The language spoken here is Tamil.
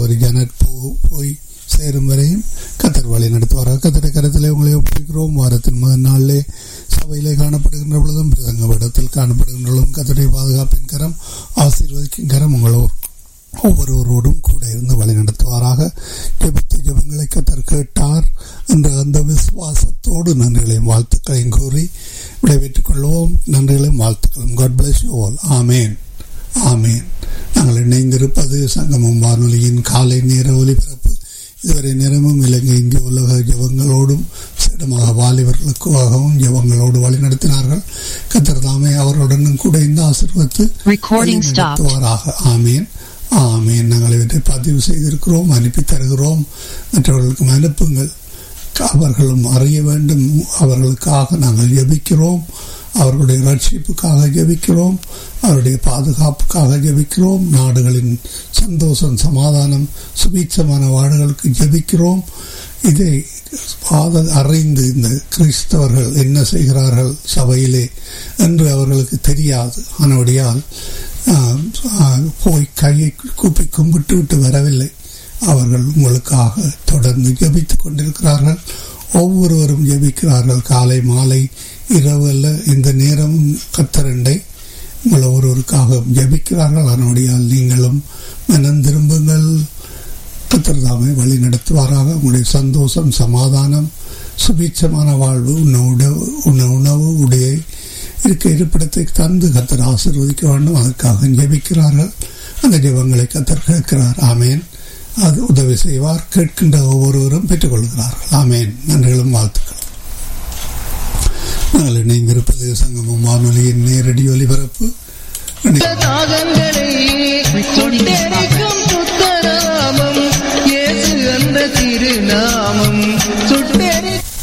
சகோதரி ஜனட் போ போய் சேரும் வரையும் கத்தர் வழி நடத்துவாராக கத்தரை கருத்திலே உங்களை ஒப்புக்கிறோம் வாரத்தின் முதல் நாளிலே சபையிலே காணப்படுகின்ற பொழுதும் பிரசங்க இடத்தில் காணப்படுகின்ற பொழுதும் கத்தருடைய பாதுகாப்பின் கரம் ஆசீர்வதிக்கும் கரம் உங்களோர் ஒவ்வொருவரோடும் கூட இருந்து வழி நடத்துவாராக ஜெபித்த ஜெபங்களை கத்தர் கேட்டார் என்ற அந்த விசுவாசத்தோடு நன்றிகளையும் வாழ்த்துக்களையும் கூறி விடைபெற்றுக் கொள்வோம் நன்றிகளையும் வாழ்த்துக்களும் God bless you all amen amen நாங்கள் இணைந்திருப்பது சங்கமம் வானொலியின் காலை நேர ஒலிபரப்பு இதுவரை நேரமும் இலங்கை இந்திய உலக ஜபங்களோடும் சிடமாக வாலிபர்களுக்காகவும் ஜபங்களோடு வழிநடத்தினார்கள் கத்தர் தாமே அவர்களுடனும் கூட இந்த ஆசிர்வத்து Recording stopped. நடத்துவாராக ஆமேன் ஆமேன் நாங்கள் இவற்றை பதிவு செய்திருக்கிறோம் அனுப்பி தருகிறோம் மற்றவர்களுக்கும் அனுப்புங்கள் அவர்களும் அறிய வேண்டும் அவர்களுக்காக நாங்கள் ஜெபிக்கிறோம் அவர்களுடைய ரட்சிப்புக்காக ஜெபிக்கிறோம் அவருடைய பாதுகாப்புக்காக ஜெபிக்கிறோம் நாடுகளின் சந்தோஷம் சமாதானம் சுபீட்சமான வாடுகளுக்கு ஜெபிக்கிறோம் இதை பாத அறிந்து இந்த கிறிஸ்தவர்கள் என்ன செய்கிறார்கள் சபையிலே என்று அவர்களுக்கு தெரியாது ஆனபடியால் ஆஹ், ஆஹ், போய் கையை கூப்பி கும்பிட்டு விட்டு வரவில்லை அவர்கள் உங்களுக்காக தொடர்ந்து ஜெபித்துக் கொண்டிருக்கிறார்கள் ஒவ்வொருவரும் ஜெபிக்கிறார்கள் காலை மாலை இரவு அல்ல இந்த நேரமும் கத்தரண்டை உங்கள் ஒருவருக்காக ஜெபிக்கிறார்கள் அதனுடையால் நீங்களும் மனம் திரும்புங்கள் கத்தர் தாமே வழி நடத்துவாராக உங்களுடைய சந்தோஷம் சமாதானம் சுபீட்சமான வாழ்வு உண்ண உணவு உண்ண உணவு உடைய இருக்க இருப்பிடத்தை தந்து கத்தர் ஆசீர்வதிக்க வேண்டும் அதற்காக ஜெபிக்கிறார்கள் அந்த ஜெபங்களை கத்தர் கேட்கிறார் ஆமேன் அது உதவி செய்வார் கேட்கின்ற ஒவ்வொருவரும் பெற்றுக்கொள்கிறார்கள் ஆமேன் நன்றிகளும் வாழ்த்துக்கள் நாங்கள் இணைந்திருப்பது சங்கமம் வானொலியின் நேரடி ஒலிபரப்பு தாகங்களை சுட்டெரிக்கும் சுத்தநாமம் இயேசு அந்த திருநாமம் சுட்டெரி